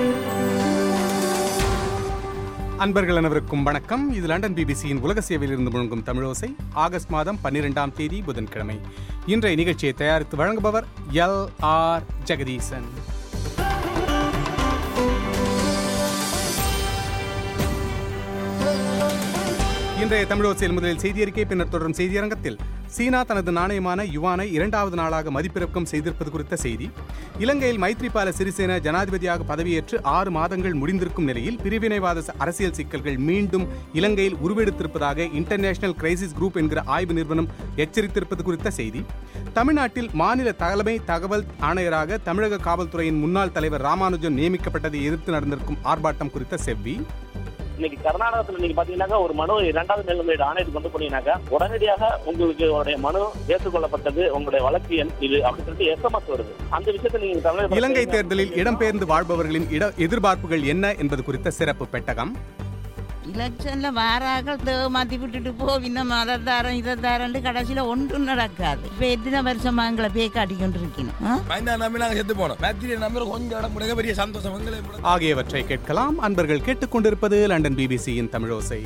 அன்பர்கள் அனைவருக்கும் வணக்கம் இது லண்டன் பிபிசியின் உலக சேவையில் இருந்து முழங்கும் தமிழோசை ஆகஸ்ட் மாதம் பன்னிரெண்டாம் தேதி புதன்கிழமை இன்றைய நிகழ்ச்சியை தயாரித்து வழங்குபவர் எல் ஆர் ஜெகதீசன் இன்றைய தமிழோசையில் முதலில் செய்தியறிக்கை பின்னர் தொடரும் செய்தியரங்கத்தில் சீனா தனது நாணயமான யுவானை இரண்டாவது நாளாக மதிப்பிறக்கம் செய்திருப்பது குறித்த செய்தி இலங்கையில் மைத்ரிபால சிறிசேன ஜனாதிபதியாக பதவியேற்று ஆறு மாதங்கள் முடிந்திருக்கும் நிலையில் பிரிவினைவாத அரசியல் சிக்கல்கள் மீண்டும் இலங்கையில் உருவெடுத்திருப்பதாக இன்டர்நேஷனல் கிரைசிஸ் குரூப் என்கிற ஆய்வு நிறுவனம் எச்சரித்திருப்பது குறித்த செய்தி தமிழ்நாட்டில் மாநில தலைமை தகவல் ஆணையராக தமிழக காவல்துறையின் முன்னாள் தலைவர் ராமானுஜன் நியமிக்கப்பட்டதை எதிர்த்து நடந்திருக்கும் ஆர்ப்பாட்டம் குறித்த செவ்வி இன்னைக்கு கர்நாடகத்துல நீங்க பாத்தீங்கன்னாக்கா ஒரு மனு இரண்டாவது மேல்முறையீடு ஆணையத்துக்கு கொண்டு போனீங்கன்னாக்கா உடனடியாக உங்களுக்கு உங்களுடைய மனு ஏற்றுக்கொள்ளப்பட்டது உங்களுடைய வழக்கு எண் இது அப்படின்னு சொல்லிட்டு எஸ்எம்எஸ் வருது அந்த விஷயத்தை நீங்க தமிழக இலங்கை தேர்தலில் இடம்பெயர்ந்து வாழ்பவர்களின் இட எதிர்பார்ப்புகள் என்ன என்பது குறித்த சிறப்பு பெட்டகம் எலெக்ஷன்ல வாராக்கள் மாத்தி விட்டுட்டு போ இன்னும் அதை தரம் இதை தரண்டு கடைசியில ஒன்றும் நடக்காது இப்ப எத்தனை வருஷமா எங்களை பேய் காட்டிக்கொண்டு இருக்கணும் ஆ? மைந்தா நம்பி நாங்க செத்து போனோம் மேத்திரியை நம்பி கொஞ்சம் இடம் முடிய பெரிய சந்தோஷம் எங்களை விட. ஆகியவற்றை கேட்கலாம் அன்பர்கள் கேட்டுக்கொண்டிருப்பது லண்டன் பிபிசியின் தமிழோசை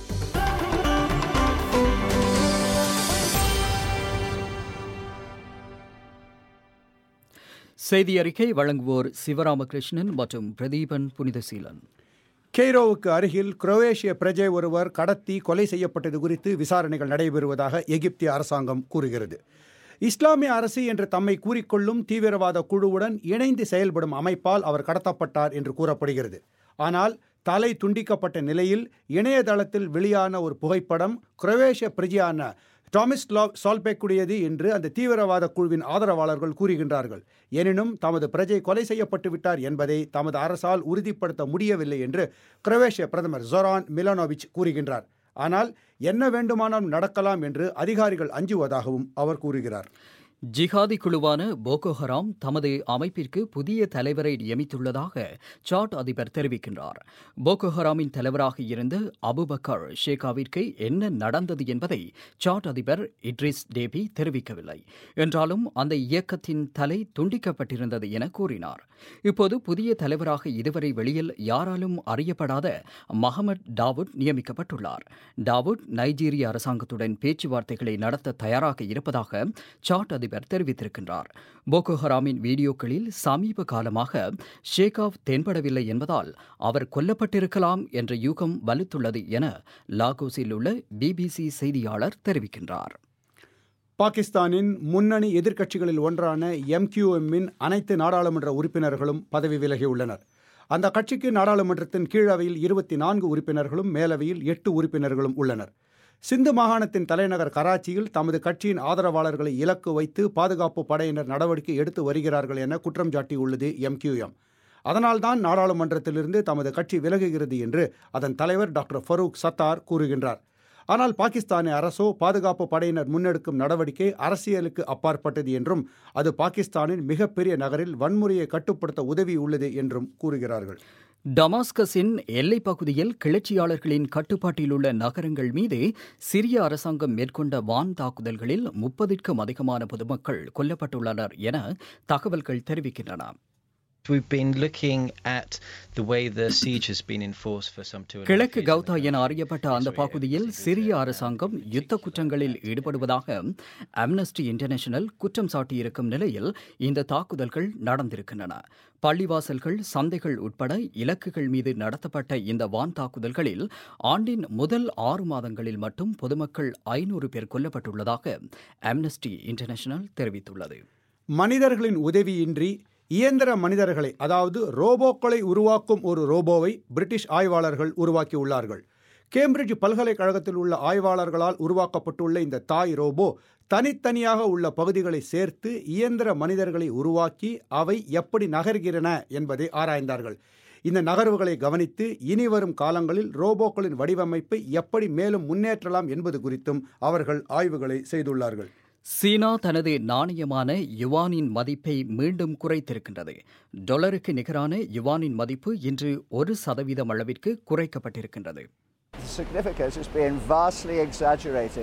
செய்தி அறிக்கை வழங்குவோர் சிவராமகிருஷ்ணன் மற்றும் பிரதீபன் புனிதசீலன் கெய்ரோவுக்கு அருகில் குரோவேஷிய பிரஜை ஒருவர் கடத்தி கொலை செய்யப்பட்டது குறித்து விசாரணைகள் நடைபெறுவதாக எகிப்திய அரசாங்கம் கூறுகிறது இஸ்லாமிய அரசு என்று தம்மை கூறிக்கொள்ளும் தீவிரவாத குழுவுடன் இணைந்து செயல்படும் அமைப்பால் அவர் கடத்தப்பட்டார் என்று கூறப்படுகிறது ஆனால் தலை துண்டிக்கப்பட்ட நிலையில் இணையதளத்தில் வெளியான ஒரு புகைப்படம் குரோவேஷிய பிரஜையான டாமிஸ்லாவ் சால்பேக்குடையது என்று அந்த தீவிரவாத குழுவின் ஆதரவாளர்கள் கூறுகின்றார்கள் எனினும் தமது பிரஜை கொலை செய்யப்பட்டு விட்டார் என்பதை தமது அரசால் உறுதிப்படுத்த முடியவில்லை என்று குரோவேஷிய பிரதமர் ஜொரான் மிலனோவிச் கூறுகின்றார் ஆனால் என்ன வேண்டுமானாலும் நடக்கலாம் என்று அதிகாரிகள் அஞ்சுவதாகவும் அவர் கூறுகிறார் ஜிஹாதி குழுவான போகோ ஹராம் தமது அமைப்பிற்கு புதிய தலைவரை நியமித்துள்ளதாக சாட் அதிபர் தெரிவிக்கின்றார் போகோ ஹராமின் தலைவராக இருந்த அபுபக்கர் ஷேகாவிற்கு என்ன நடந்தது என்பதை சாட் அதிபர் இட்ரிஸ் டேபி தெரிவிக்கவில்லை என்றாலும் அந்த இயக்கத்தின் தலை துண்டிக்கப்பட்டிருந்தது என கூறினார் இப்போது புதிய தலைவராக இதுவரை வெளியில் யாராலும் அறியப்படாத மஹமட் டாவுட் நியமிக்கப்பட்டுள்ளார் டாவுட் நைஜீரிய அரசாங்கத்துடன் பேச்சுவார்த்தைகளை நடத்த தயாராக இருப்பதாக சாட் அதிபர் தெரிவித்திருக்கின்றார் போகோ ஹராமின் வீடியோக்களில் சமீப காலமாக ஷேகாவ் தென்படவில்லை என்பதால் அவர் கொல்லப்பட்டிருக்கலாம் என்ற யூகம் வலுத்துள்ளது என லாகோஸில் உள்ள பிபிசி செய்தியாளர் தெரிவிக்கின்றார் பாகிஸ்தானின் முன்னணி எதிர்க்கட்சிகளில் ஒன்றான எம்கியூஎம்மின் அனைத்து நாடாளுமன்ற உறுப்பினர்களும் பதவி விலகியுள்ளனர் அந்த கட்சிக்கு நாடாளுமன்றத்தின் கீழவையில் இருபத்தி நான்கு உறுப்பினர்களும் மேலவையில் எட்டு உறுப்பினர்களும் உள்ளனர் சிந்து மாகாணத்தின் தலைநகர் கராச்சியில் தமது கட்சியின் ஆதரவாளர்களை இலக்கு வைத்து பாதுகாப்பு படையினர் நடவடிக்கை எடுத்து வருகிறார்கள் என குற்றம் சாட்டியுள்ளது எம்கியூஎம் அதனால்தான் நாடாளுமன்றத்திலிருந்து தமது கட்சி விலகுகிறது என்று அதன் தலைவர் டாக்டர் ஃபரூக் சத்தார் கூறுகின்றார் ஆனால் பாகிஸ்தானிய அரசோ பாதுகாப்பு படையினர் முன்னெடுக்கும் நடவடிக்கை அரசியலுக்கு அப்பாற்பட்டது என்றும் அது பாகிஸ்தானின் மிகப்பெரிய நகரில் வன்முறையை கட்டுப்படுத்த உதவி உள்ளது என்றும் கூறுகிறார்கள் டமாஸ்கஸின் எல்லைப் பகுதியில் கிளர்ச்சியாளர்களின் கட்டுப்பாட்டில் உள்ள நகரங்கள் மீது சிரிய அரசாங்கம் மேற்கொண்ட வான் தாக்குதல்களில் முப்பதிற்கும் அதிகமான பொதுமக்கள் கொல்லப்பட்டுள்ளனர் என தகவல்கள் தெரிவிக்கின்றன We've been looking at the way the siege has been enforced for some two and a half கிழக்கு years கவுதா now. என அறியப்பட்ட அந்த பகுதியில் சிரிய அரசாங்கம் யுத்த குற்றங்களில் ஈடுபடுவதாக அம்னஸ்டி இன்டர்நேஷனல் குற்றம் சாட்டியிருக்கும் நிலையில் இந்த தாக்குதல்கள் நடந்திருக்கின்றன பள்ளிவாசல்கள் சந்தைகள் உட்பட இலக்குகள் மீது நடத்தப்பட்ட இந்த வான் தாக்குதல்களில் ஆண்டின் முதல் ஆறு மாதங்களில் மட்டும் பொதுமக்கள் ஐநூறு பேர் கொல்லப்பட்டுள்ளதாக அம்னஸ்டி இன்டர்நேஷனல் தெரிவித்துள்ளது மனிதர்களின் உதவியின்றி இயந்திர மனிதர்களை அதாவது ரோபோக்களை உருவாக்கும் ஒரு ரோபோவை பிரிட்டிஷ் ஆய்வாளர்கள் உருவாக்கியுள்ளார்கள் கேம்பிரிட்ஜ் பல்கலைக்கழகத்தில் உள்ள ஆய்வாளர்களால் உருவாக்கப்பட்டுள்ள இந்த தாய் ரோபோ தனித்தனியாக உள்ள பகுதிகளை சேர்த்து இயந்திர மனிதர்களை உருவாக்கி அவை எப்படி நகர்கின்றன என்பதை ஆராய்ந்தார்கள் இந்த நகர்வுகளை கவனித்து இனி வரும் காலங்களில் ரோபோக்களின் வடிவமைப்பை எப்படி மேலும் முன்னேற்றலாம் என்பது குறித்தும் அவர்கள் ஆய்வுகளை செய்துள்ளார்கள் சீனா தனது நாணயமான யுவானின் மதிப்பை மீண்டும் குறைத்திருக்கின்றது டாலருக்கு நிகரான யுவானின் மதிப்பு இன்று ஒரு சதவீதம் அளவிற்கு குறைக்கப்பட்டிருக்கின்றது The significance has been vastly exaggerated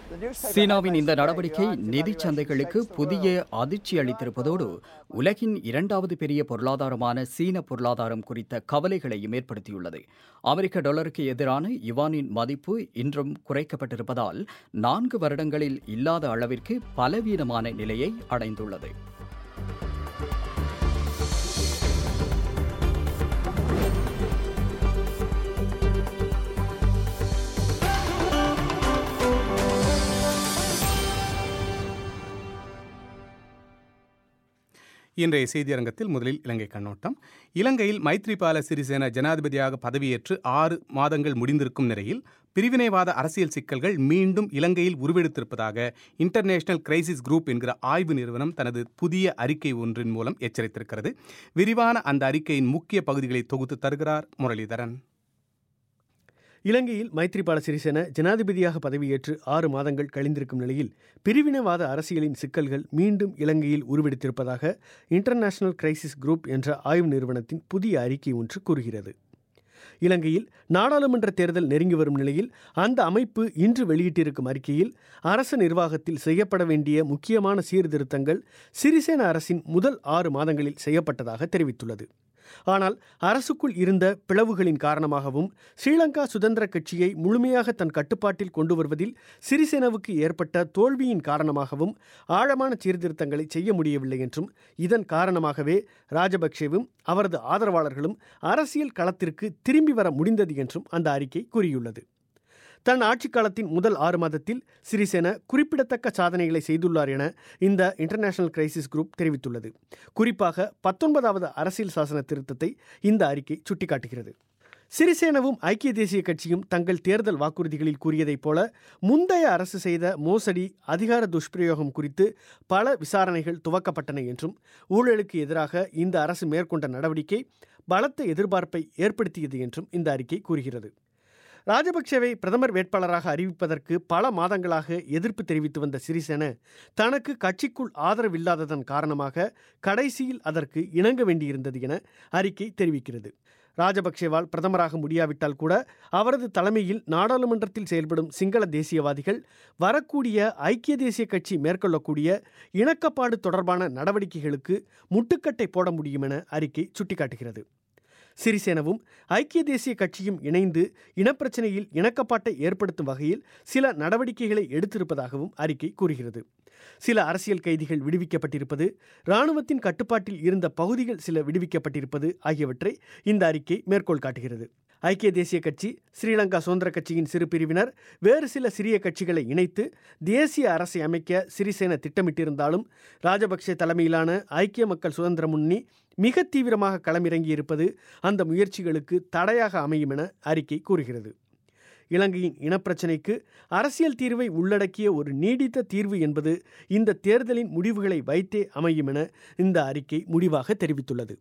சீனாவின் இந்த நடவடிக்கை நிதிச் சந்தைகளுக்கு புதிய அதிர்ச்சி அளித்திருப்பதோடு உலகின் இரண்டாவது பெரிய பொருளாதாரமான சீன பொருளாதாரம் குறித்த கவலைகளையும் ஏற்படுத்தியுள்ளது அமெரிக்க டாலருக்கு எதிரான யுவானின் மதிப்பு இன்றும் குறைக்கப்பட்டிருப்பதால் நான்கு வருடங்களில் இல்லாத அளவிற்கு பலவீனமான நிலையை அடைந்துள்ளது இன்றைய செய்தியரங்கத்தில் முதலில் இலங்கை கண்ணோட்டம் இலங்கையில் மைத்ரிபால சிறிசேன ஜனாதிபதியாக பதவியேற்று ஆறு மாதங்கள் முடிந்திருக்கும் நிலையில் பிரிவினைவாத அரசியல் சிக்கல்கள் மீண்டும் இலங்கையில் உருவெடுத்திருப்பதாக இன்டர்நேஷனல் கிரைசிஸ் குரூப் என்கிற ஆய்வு நிறுவனம் தனது புதிய அறிக்கை ஒன்றின் மூலம் எச்சரித்திருக்கிறது விரிவான அந்த அறிக்கையின் முக்கிய பகுதிகளை தொகுத்து தருகிறார் முரளிதரன் இலங்கையில் மைத்ரிபால சிறிசேன ஜனாதிபதியாக பதவியேற்று ஆறு மாதங்கள் கழிந்திருக்கும் நிலையில் பிரிவினவாத அரசியலின் சிக்கல்கள் மீண்டும் இலங்கையில் உருவெடுத்திருப்பதாக இன்டர்நேஷனல் கிரைசிஸ் குரூப் என்ற ஆய்வு நிறுவனத்தின் புதிய அறிக்கை ஒன்று கூறுகிறது இலங்கையில் நாடாளுமன்ற தேர்தல் நெருங்கி வரும் நிலையில் அந்த அமைப்பு இன்று வெளியிட்டிருக்கும் அறிக்கையில் அரசு நிர்வாகத்தில் செய்யப்பட வேண்டிய முக்கியமான சீர்திருத்தங்கள் சிறிசேன அரசின் முதல் ஆறு மாதங்களில் செய்யப்பட்டதாக தெரிவித்துள்ளது ஆனால் அரசுக்குள் இருந்த பிளவுகளின் காரணமாகவும் ஸ்ரீலங்கா சுதந்திர கட்சியை முழுமையாக தன் கட்டுப்பாட்டில் கொண்டு வருவதில் சிறிசேனவுக்கு ஏற்பட்ட தோல்வியின் காரணமாகவும் ஆழமான சீர்திருத்தங்களை செய்ய முடியவில்லை என்றும் இதன் காரணமாகவே ராஜபக்சேவும் அவரது ஆதரவாளர்களும் அரசியல் களத்திற்கு திரும்பி வர முடிந்தது என்றும் அந்த அறிக்கை கூறியுள்ளது தன் ஆட்சிக் காலத்தின் முதல் ஆறு மாதத்தில் சிறிசேன குறிப்பிடத்தக்க சாதனைகளை செய்துள்ளார் என இந்த இன்டர்நேஷனல் கிரைசிஸ் குரூப் தெரிவித்துள்ளது குறிப்பாக பத்தொன்பதாவது அரசியல் சாசன திருத்தத்தை இந்த அறிக்கை சுட்டிக்காட்டுகிறது சிறிசேனவும் ஐக்கிய தேசிய கட்சியும் தங்கள் தேர்தல் வாக்குறுதிகளில் கூறியதைப் போல முந்தைய அரசு செய்த மோசடி அதிகார துஷ்பிரயோகம் குறித்து பல விசாரணைகள் துவக்கப்பட்டன என்றும் ஊழலுக்கு எதிராக இந்த அரசு மேற்கொண்ட நடவடிக்கை பலத்த எதிர்பார்ப்பை ஏற்படுத்தியது என்றும் இந்த அறிக்கை கூறுகிறது ராஜபக்சேவை பிரதமர் வேட்பாளராக அறிவிப்பதற்கு பல மாதங்களாக எதிர்ப்பு தெரிவித்து வந்த சிறிசேன தனக்கு கட்சிக்குள் ஆதரவில்லாததன் காரணமாக கடைசியில் அதற்கு இணங்க வேண்டியிருந்தது என அறிக்கை தெரிவிக்கிறது ராஜபக்சேவால் பிரதமராக முடியாவிட்டால் கூட அவரது தலைமையில் நாடாளுமன்றத்தில் செயல்படும் சிங்கள தேசியவாதிகள் வரக்கூடிய ஐக்கிய தேசிய கட்சி மேற்கொள்ளக்கூடிய இணக்கப்பாடு தொடர்பான நடவடிக்கைகளுக்கு முட்டுக்கட்டை போட முடியும் என அறிக்கை சுட்டிக்காட்டுகிறது சிறிசேனவும் ஐக்கிய தேசிய கட்சியும் இணைந்து இனப்பிரச்சனையில் இணக்கப்பாட்டை ஏற்படுத்தும் வகையில் சில நடவடிக்கைகளை எடுத்திருப்பதாகவும் அறிக்கை கூறுகிறது சில அரசியல் கைதிகள் விடுவிக்கப்பட்டிருப்பது இராணுவத்தின் கட்டுப்பாட்டில் இருந்த பகுதிகள் சில விடுவிக்கப்பட்டிருப்பது ஆகியவற்றை இந்த அறிக்கை மேற்கோள் காட்டுகிறது ஐக்கிய தேசிய கட்சி ஸ்ரீலங்கா சுதந்திர கட்சியின் சிறு பிரிவினர் வேறு சில சிறிய கட்சிகளை இணைத்து தேசிய அரசை அமைக்க சிறிசேன திட்டமிட்டிருந்தாலும் ராஜபக்சே தலைமையிலான ஐக்கிய மக்கள் சுதந்திர முன்னணி மிக தீவிரமாக களமிறங்கியிருப்பது அந்த முயற்சிகளுக்கு தடையாக அமையும் என அறிக்கை கூறுகிறது இலங்கையின் இனப்பிரச்சினைக்கு அரசியல் தீர்வை உள்ளடக்கிய ஒரு நீடித்த தீர்வு என்பது இந்த தேர்தலின் முடிவுகளை வைத்தே அமையும் என இந்த அறிக்கை முடிவாக தெரிவித்துள்ளது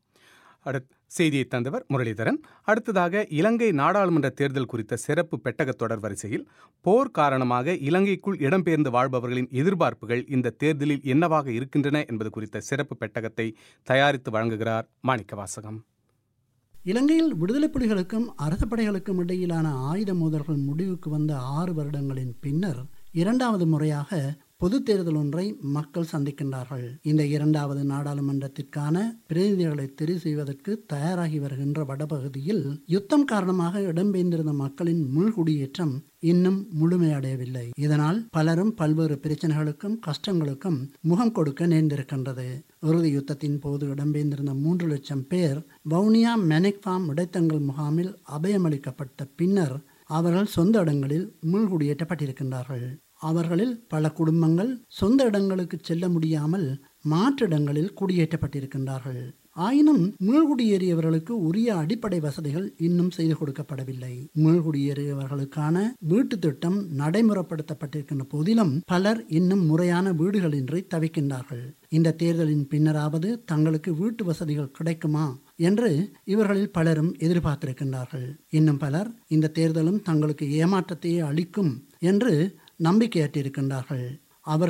அடுத் செய்தியை தந்தவர் முரளிதரன் அடுத்ததாக இலங்கை நாடாளுமன்ற தேர்தல் குறித்த சிறப்பு பெட்டக தொடர் வரிசையில் போர் காரணமாக இலங்கைக்குள் இடம்பெயர்ந்து வாழ்பவர்களின் எதிர்பார்ப்புகள் இந்த தேர்தலில் என்னவாக இருக்கின்றன என்பது குறித்த சிறப்பு பெட்டகத்தை தயாரித்து வழங்குகிறார் மாணிக்கவாசகம் இலங்கையில் விடுதலை புலிகளுக்கும் அரச படைகளுக்கும் இடையிலான ஆயுத மோதல்கள் முடிவுக்கு வந்த ஆறு வருடங்களின் பின்னர் இரண்டாவது முறையாக பொது தேர்தல் ஒன்றை மக்கள் சந்திக்கின்றார்கள் இந்த இரண்டாவது நாடாளுமன்றத்திற்கான பிரதிநிதிகளை தெரிவு செய்வதற்கு தயாராகி வருகின்ற வடபகுதியில் யுத்தம் காரணமாக இடம்பெயர்ந்திருந்த மக்களின் முள்குடியேற்றம் இன்னும் முழுமையடையவில்லை இதனால் பலரும் பல்வேறு பிரச்சனைகளுக்கும் கஷ்டங்களுக்கும் முகம் கொடுக்க நேர்ந்திருக்கின்றது இறுதி யுத்தத்தின் போது இடம்பெயர்ந்திருந்த மூன்று லட்சம் பேர் வவுனியா மெனிக்ஃபார்ம் இடைத்தங்கல் முகாமில் அபயமளிக்கப்பட்ட பின்னர் அவர்கள் சொந்த இடங்களில் முள்குடியேற்றப்பட்டிருக்கின்றார்கள் அவர்களில் பல குடும்பங்கள் சொந்த இடங்களுக்கு செல்ல முடியாமல் மாற்றிடங்களில் குடியேற்றப்பட்டிருக்கின்றார்கள் ஆயினும் மீள்குடியேறியவர்களுக்கு உரிய அடிப்படை வசதிகள் இன்னும் செய்து கொடுக்கப்படவில்லை மீள்குடியேறியவர்களுக்கான வீட்டு திட்டம் நடைமுறைப்படுத்தப்பட்டிருக்கின்ற போதிலும் பலர் இன்னும் முறையான வீடுகளின்றி தவிக்கின்றார்கள் இந்த தேர்தலின் பின்னராவது தங்களுக்கு வீட்டு வசதிகள் கிடைக்குமா என்று இவர்களில் பலரும் எதிர்பார்த்திருக்கின்றார்கள் இன்னும் பலர் இந்த தேர்தலும் தங்களுக்கு ஏமாற்றத்தையே அளிக்கும் என்று நம்பிக்கையற்றிருக்கின்றார்கள் அவர்களில்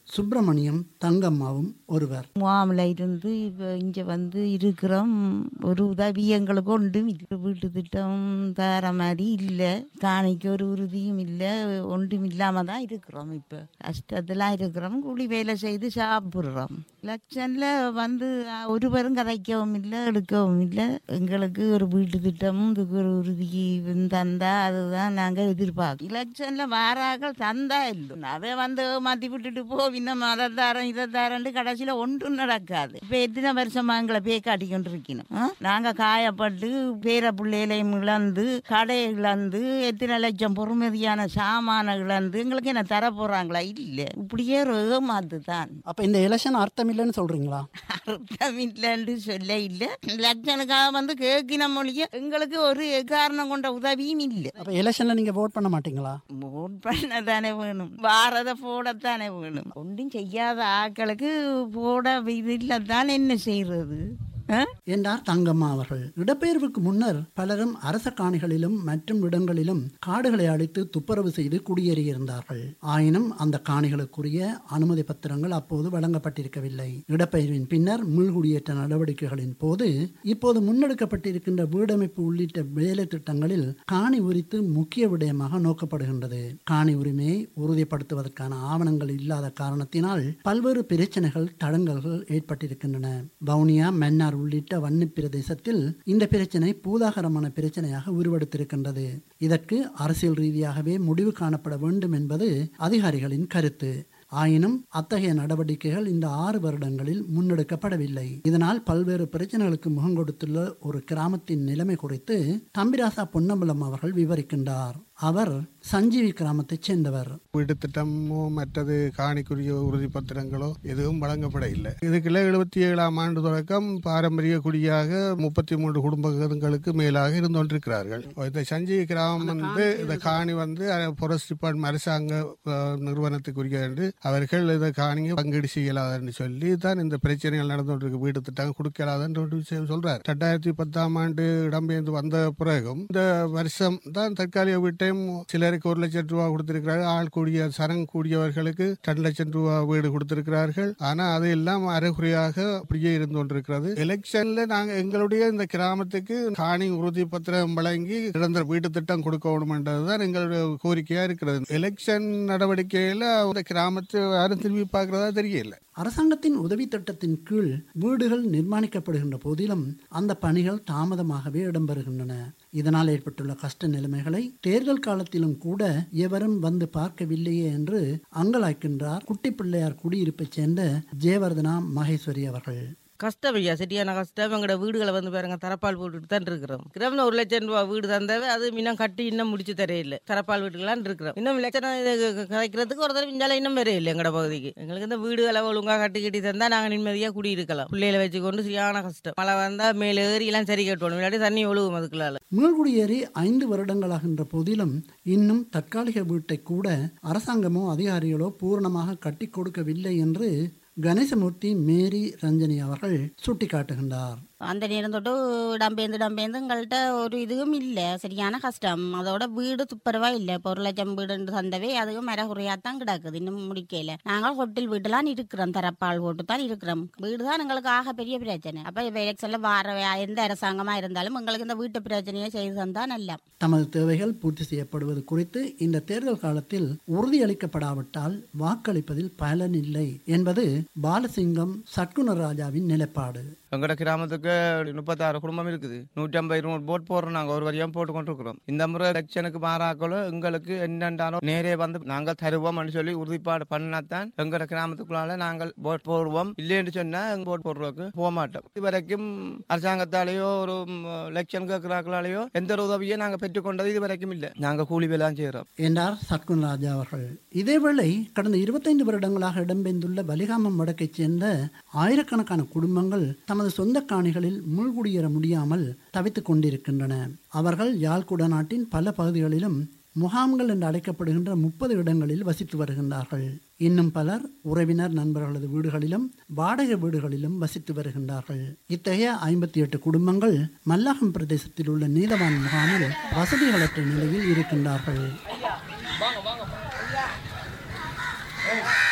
சுப்பிரமணியம் தங்கம்மாவும் ஒருவர் முகாமில் இருந்து இப்போ இங்கே வந்து இருக்கிறோம் ஒரு உதவி எங்களுக்கு ஒன்றும் இல்லை வீட்டு திட்டம் தர மாதிரி இல்லை காணிக்கு ஒரு உறுதியும் இல்லை ஒன்றும் இல்லாமல் தான் இருக்கிறோம் இப்போ கஷ்டத்தில் இருக்கிறோம் கூலி வேலை செய்து சாப்பிட்றோம் எலெக்ஷனில் வந்து அஹ், ஒருவரும் கதைக்கவும் இல்லை எடுக்கவும் இல்லை எங்களுக்கு ஒரு வீட்டு திட்டமும் இதுக்கு ஒரு உறுதி தந்தா அதுதான் நாங்கள் எதிர்பார்க்கோம் எலெக்ஷனில் வாராக்கள் தந்தா இல்லை அவன் வந்து மாற்றி விட்டுட்டு போ இன்னும் அதை தரேன் இதை தரேன்ட்டு கடைசியில் ஒன்றும் நடக்காது இப்போ எத்தனை வருஷமா எங்களை பே காட்டிக்கொண்டு இருக்கணும் நாங்கள் காயப்பட்டு பேர பிள்ளைகளையும் இழந்து கடை இழந்து எத்தனை லட்சம் பொறுமதியான சாமான இழந்து எங்களுக்கு என்ன தர போகிறாங்களா இல்லை இப்படியே ஒரு ஏமாத்து தான் அப்ப இந்த எலெக்ஷன் அர்த்தம் இல்லைன்னு சொல்றீங்களா அர்த்தம் இல்லைன்னு சொல்ல இல்லை லட்சனுக்காக வந்து கேட்கின மொழிய எங்களுக்கு ஒரு காரணம் கொண்ட உதவியும் இல்லை அப்ப எலெக்ஷன்ல நீங்க ஓட் பண்ண மாட்டீங்களா ஓட் பண்ண தானே வேணும் வாரதை போடத்தானே வேணும் ஒன்றும் செய்யாத ஆட்களுக்கு போட இது இல்லை தான் என்ன செய்யறது ஆ? என்றார் தங்கம்மா அவர்கள் இடப்பெயர்வுக்கு முன்னர் பலரும் அரச காணிகளிலும் மற்றும் இடங்களிலும் காடுகளை அழித்து துப்புரவு செய்து குடியேறியிருந்தார்கள் ஆயினும் அந்த காணிகளுக்குரிய அனுமதி பத்திரங்கள் அப்போது வழங்கப்பட்டிருக்கவில்லை இடப்பெயர்வின் பின்னர் மீள்குடியேற்ற நடவடிக்கைகளின் போது இப்போது முன்னெடுக்கப்பட்டிருக்கின்ற வீடமைப்பு உள்ளிட்ட வேலை திட்டங்களில் காணி உரித்து முக்கிய விடயமாக நோக்கப்படுகின்றது காணி உரிமையை உறுதிப்படுத்துவதற்கான ஆவணங்கள் இல்லாத காரணத்தினால் பல்வேறு பிரச்சனைகள் தடங்கல்கள் ஏற்பட்டிருக்கின்றன வவுனியா மன்னார் உள்ளிட்ட வன்னி பிரதேசத்தில் இந்த பிரச்சனை பூதாகரமான பிரச்சனையாக உருவெடுத்திருக்கின்றது இதற்கு அரசியல் ரீதியாகவே முடிவு காணப்பட வேண்டும் என்பது அதிகாரிகளின் கருத்து ஆயினும் அத்தகைய நடவடிக்கைகள் இந்த ஆறு வருடங்களில் முன்னெடுக்கப்படவில்லை இதனால் பல்வேறு பிரச்சனைகளுக்கு முகம் கொடுத்துள்ள ஒரு கிராமத்தின் நிலைமை குறித்து தம்பிராசா பொன்னம்பலம் அவர்கள் விவரிக்கின்றார் அவர் சஞ்சீவி கிராமத்தைச் சேர்ந்தவர் வீட்டு திட்டமோ மற்றது காணிக்குரிய உறுதிப்பத்திரங்களோ எதுவும் வழங்கப்பட இல்லை இதுக்குள்ள எழுபத்தி ஏழாம் ஆண்டு தொடக்கம் பாரம்பரிய குடியாக முப்பத்தி மூன்று குடும்பங்களுக்கு மேலாக இருந்து கொண்டிருக்கிறார்கள் இந்த சஞ்சீவி கிராமம் வந்து இந்த காணி வந்து ஃபாரஸ்ட் டிபார்ட்மெண்ட் அரசாங்க அஹ், நிறுவனத்துக்குரிய என்று அவர்கள் இந்த காணியை பங்கீடு செய்யலாதுன்னு சொல்லி தான் இந்த பிரச்சனைகள் நடந்து கொண்டிருக்கு வீட்டு திட்டம் கொடுக்கலாதுன்ற ஒரு விஷயம் சொல்றார் ரெண்டாயிரத்தி பத்தாம் ஆண்டு இடம்பெயர்ந்து வந்த பிறகும் இந்த வருஷம் தான் தற்காலிக வீட்டையும் சிலருக்கு ஒரு லட்சம் ரூபா கொடுத்திருக்கிறார்கள் ஆள் கூடிய சரம் கூடியவர்களுக்கு ரெண்டு லட்சம் ரூபா வீடு கொடுத்திருக்கிறார்கள் ஆனா அது எல்லாம் அரைகுறையாக அப்படியே இருந்து கொண்டிருக்கிறது எலெக்ஷன்ல நாங்க எங்களுடைய இந்த கிராமத்துக்கு காணி உறுதி பத்திரம் வழங்கி நிரந்தர வீட்டு திட்டம் கொடுக்க வேண்டும்ன்றதுதான் எங்களுடைய கோரிக்கையா இருக்கிறது எலெக்ஷன் நடவடிக்கையில இந்த கிராமத்தை யாரும் திரும்பி பார்க்கறதா தெரியல அரசாங்கத்தின் உதவி திட்டத்தின் கீழ் வீடுகள் நிர்மாணிக்கப்படுகின்ற போதிலும் அந்த பணிகள் தாமதமாகவே இடம்பெறுகின்றன இதனால் ஏற்பட்டுள்ள கஷ்ட நிலைமைகளை தேர்தல் காலத்திலும் கூட எவரும் வந்து பார்க்கவில்லையே என்று அங்கலாய்க்கின்றார் குட்டி பிள்ளையார் குடியிருப்பைச் சேர்ந்த ஜெயவர்தனா மகேஸ்வரி அவர்கள் கஷ்டம் ஐயா சரியான கஷ்டம் எங்களோட வீடுகளை வந்து பாருங்க தரப்பால் போட்டுட்டு தான் இருக்கிறோம் கிராமில் ஒரு லட்சம் ரூபா வீடு தந்தவே அது இன்னும் கட்டி இன்னும் முடிச்சு தரையில்லை தரப்பால் வீட்டுக்கெல்லாம் இருக்கிறோம் இன்னும் லட்சம் கதைக்கிறதுக்கு ஒரு தடவை இஞ்சால இன்னும் வரையில்லை இல்லை எங்களோட பகுதிக்கு எங்களுக்கு இந்த வீடுகளை ஒழுங்காக கட்டி கட்டி தந்தா நாங்கள் நிம்மதியாக குடியிருக்கலாம் பிள்ளைகளை வச்சுக்கொண்டு சரியான கஷ்டம் மழை வந்தால் மேலே ஏறி எல்லாம் சரி கட்டணும் இல்லாட்டி தண்ணி ஒழுகும் அதுக்குள்ளால மீள்குடியேறி ஐந்து வருடங்களாகின்ற போதிலும் இன்னும் தற்காலிக வீட்டை கூட அரசாங்கமோ அதிகாரிகளோ பூரணமாக கட்டி கொடுக்கவில்லை என்று கணேசமூர்த்தி மேரி ரஞ்சனி அவர்கள் சுட்டிக்காட்டுகின்றார் அந்த நேரம் தொட்டு இடம்பெயர்ந்து இடம்பெயர்ந்து எங்கள்கிட்ட ஒரு இதுவும் இல்லை சரியான கஷ்டம் அதோட வீடு துப்புரவா இல்லை இப்போ ஒரு லட்சம் வீடு தந்தவே அதுவும் மரகுறையாக தான் கிடக்குது இன்னும் முடிக்கல நாங்கள் ஹோட்டல் வீட்டுலாம் இருக்கிறோம் தரப்பால் போட்டு தான் இருக்கிறோம் வீடு தான் எங்களுக்கு ஆக பெரிய பிரச்சனை அப்போ எலெக்ஷனில் வார எந்த அரசாங்கமாக இருந்தாலும் எங்களுக்கு இந்த வீட்டு பிரச்சனையை செய்து தந்தா நல்லா தமது தேவைகள் பூர்த்தி செய்யப்படுவது குறித்து இந்த தேர்தல் காலத்தில் உறுதியளிக்கப்படாவிட்டால் வாக்களிப்பதில் பலன் இல்லை என்பது பாலசிங்கம் சட்குணர் ராஜாவின் நிலைப்பாடு எங்கட கிராமத்துக்கு முப்பத்தாறு குடும்பம் இருக்குது நூற்றி ஐம்பது இருநூறு போட் போடுறோம் நாங்கள் ஒரு வரியாக போட்டு கொண்டிருக்கிறோம் இந்த முறை எலெக்ஷனுக்கு மாறாக்களும் எங்களுக்கு என்னென்றாலும் நேரே வந்து நாங்கள் தருவோம்னு சொல்லி உறுதிப்பாடு பண்ணாதான் எங்கட கிராமத்துக்குள்ளால நாங்கள் போட் போடுவோம் இல்லைன்னு சொன்னா எங்க போட் போடுறதுக்கு போக மாட்டோம் இது வரைக்கும் அரசாங்கத்தாலேயோ ஒரு எலெக்ஷன் கேட்கிறாக்களாலேயோ எந்த ஒரு உதவியும் நாங்கள் பெற்றுக்கொண்டது இது வரைக்கும் இல்லை நாங்கள் கூலி வேலை தான் செய்கிறோம் என்றார் சத்குண் ராஜா அவர்கள் இதேவேளை கடந்த இருபத்தைந்து வருடங்களாக இடம்பெயர்ந்துள்ள வலிகாமம் வடக்கைச் சேர்ந்த ஆயிரக்கணக்கான குடும்பங்கள் தமது சொந்த காணிகளில் மூழ்குடியேற முடியாமல் தவித்துக் கொண்டிருக்கின்றன அவர்கள் யாழ்குடா நாட்டின் பல பகுதிகளிலும் முகாம்கள் என்று அழைக்கப்படுகின்ற முப்பது இடங்களில் வசித்து வருகின்றார்கள் இன்னும் பலர் உறவினர் நண்பர்களது வீடுகளிலும் வாடகை வீடுகளிலும் வசித்து வருகின்றார்கள் இத்தகைய ஐம்பத்தி எட்டு குடும்பங்கள் மல்லாகம் பிரதேசத்தில் உள்ள நீதவான் முகாமில் வசதிகளற்ற நிலையில் இருக்கின்றார்கள்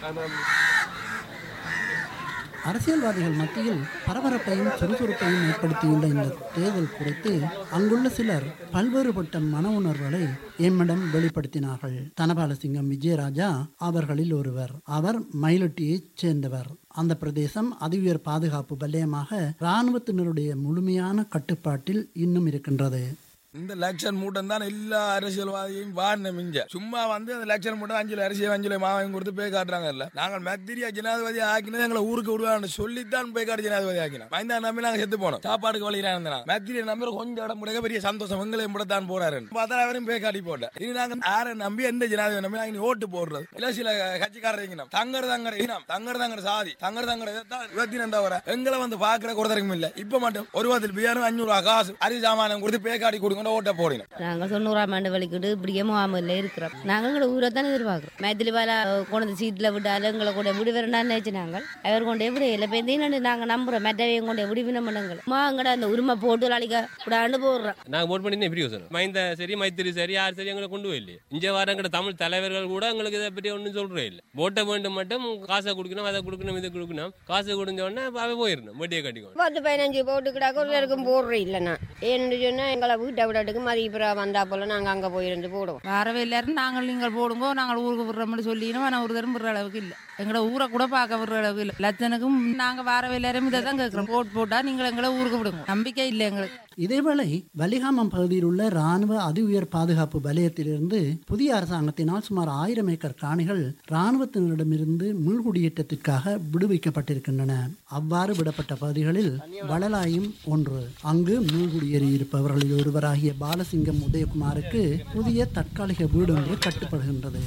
அரசியல்வாதிகள் மத்தியில் பரபரப்பையும் சுறுசுறுப்பையும் ஏற்படுத்தியுள்ள இந்த தேர்தல் குறித்து அங்குள்ள சிலர் பல்வேறுபட்ட மன உணர்வுகளை எம்மிடம் வெளிப்படுத்தினார்கள் தனபாலசிங்கம் விஜயராஜா அவர்களில் ஒருவர் அவர் மயிலட்டியைச் சேர்ந்தவர் அந்த பிரதேசம் அதிஉயர் பாதுகாப்பு வலயமாக இராணுவத்தினருடைய முழுமையான கட்டுப்பாட்டில் இன்னும் இருக்கின்றது இந்த லட்சம் மூட்டம் தான் எல்லா அரசியல்வாதியும் வாடின மிஞ்ச சும்மா வந்து அந்த லட்சம் மூட்டம் அஞ்சு அரசியல் அஞ்சு மாவையும் கொடுத்து போய் காட்டுறாங்க இல்ல நாங்கள் மெத்திரியா ஜனாதிபதி ஆக்கினது எங்களை ஊருக்கு விடுவான்னு சொல்லித்தான் போய் காட்டு ஜனாதிபதி ஆக்கினோம் மைந்தா நம்பி நாங்க செத்து போனோம் சாப்பாடுக்கு வழியில இருந்தா மெத்திரியை நம்பி கொஞ்சம் இடம் முடிய பெரிய சந்தோஷம் எங்களையும் கூட தான் போறாரு பார்த்தா அவரையும் போய் காட்டி போட்டேன் இனி நாங்க யாரை நம்பி எந்த ஜனாதிபதி நம்பி நாங்க இனி ஓட்டு போடுறது இல்ல சில கட்சிக்காரர் இங்கினம் தங்கர் தங்கர் இனம் தங்கர் தங்கர் சாதி தங்கர் தங்கர் இதைத்தான் இவத்தினம் தவிர எங்களை வந்து பாக்குற ஒருத்தருக்கும் இல்ல இப்ப மட்டும் ஒரு வாரத்தில் பியாரும் அஞ்சூறு ரூபா காசு அரி சாமானம் கொடுத்து பே காட்டி கொடுங்க ஓட்ட போடணும் நாங்கள் தொண்ணூறாம் ஆண்டு வலிக்கிட்டு இப்படியே முகாமில் இருக்கிறோம் நாங்கள் எங்களை ஊரை தான் எதிர்பார்க்குறோம் மேத்திலி வேலை கொண்டு சீட்டில் விட்டாலும் எங்களை கூட விடு வரண்டான்னு நினைச்சு நாங்கள் அவர் கொண்டு எப்படி இல்லை இப்போ இந்த நாங்கள் நம்புறோம் மெட்டவையும் கொண்டு விடுவினம் பண்ணுங்கள் மா எங்கட அந்த உரிமை போட்டு நாளைக்கு விடாண்டு போடுறோம் நாங்கள் ஓட் பண்ணி எப்படி யோசனை மைந்த சரி மைத்திரி சரி யார் சரி எங்களை கொண்டு போயில்லையே இங்கே வரங்கிற தமிழ் தலைவர்கள் கூட எங்களுக்கு இதை பற்றி ஒன்றும் சொல்கிறே இல்லை ஓட்ட வேண்டும் மட்டும் காசை கொடுக்கணும் அதை கொடுக்கணும் இதை கொடுக்கணும் காசு கொடுத்த உடனே அவை போயிடணும் வட்டியை கட்டிக்கணும் பத்து பதினஞ்சு போட்டுக்கிட்டாக்க ஒரு பேருக்கும் போடுறோம் இல்லைண்ணா ஏன்னு சொன்னால் எங்களை வீட்டை விடட்டுக்கு மதிப்புறா வந்தா போல நாங்கள் அங்கே போயிருந்து போடுவோம் வரவே எல்லாரும் நாங்கள் நீங்கள் போடுங்கோ நாங்கள் ஊருக்கு விடுறோம்னு சொல்லினோம் ஆனால் ஒரு தரம் விடுற அளவுக்கு இல்லை எங்களோட ஊரை கூட பார்க்க விடுற அளவுக்கு இல்லை லட்சனுக்கும் நாங்கள் வரவே எல்லாரும் இதை தான் கேட்குறோம் போட் போட்டால் நீங்கள் எங்களை ஊருக்கு விடுங்க நம்பிக்கை இல்லை எங்களுக்கு இதேவேளை வலிகாமம் பகுதியில் உள்ள இராணுவ அதி உயர் பாதுகாப்பு வலயத்திலிருந்து புதிய அரசாங்கத்தினால் சுமார் ஆயிரம் ஏக்கர் காணிகள் இராணுவத்தினரிடமிருந்து மீள்குடியேற்றத்திற்காக விடுவிக்கப்பட்டிருக்கின்றன அவ்வாறு விடப்பட்ட பகுதிகளில் வளலாயும் ஒன்று அங்கு மீள்குடியேறியிருப்பவர்களில் ஒருவராகிய பாலசிங்கம் உதயகுமாருக்கு புதிய தற்காலிக வீடு ஒன்று கட்டுப்படுகின்றது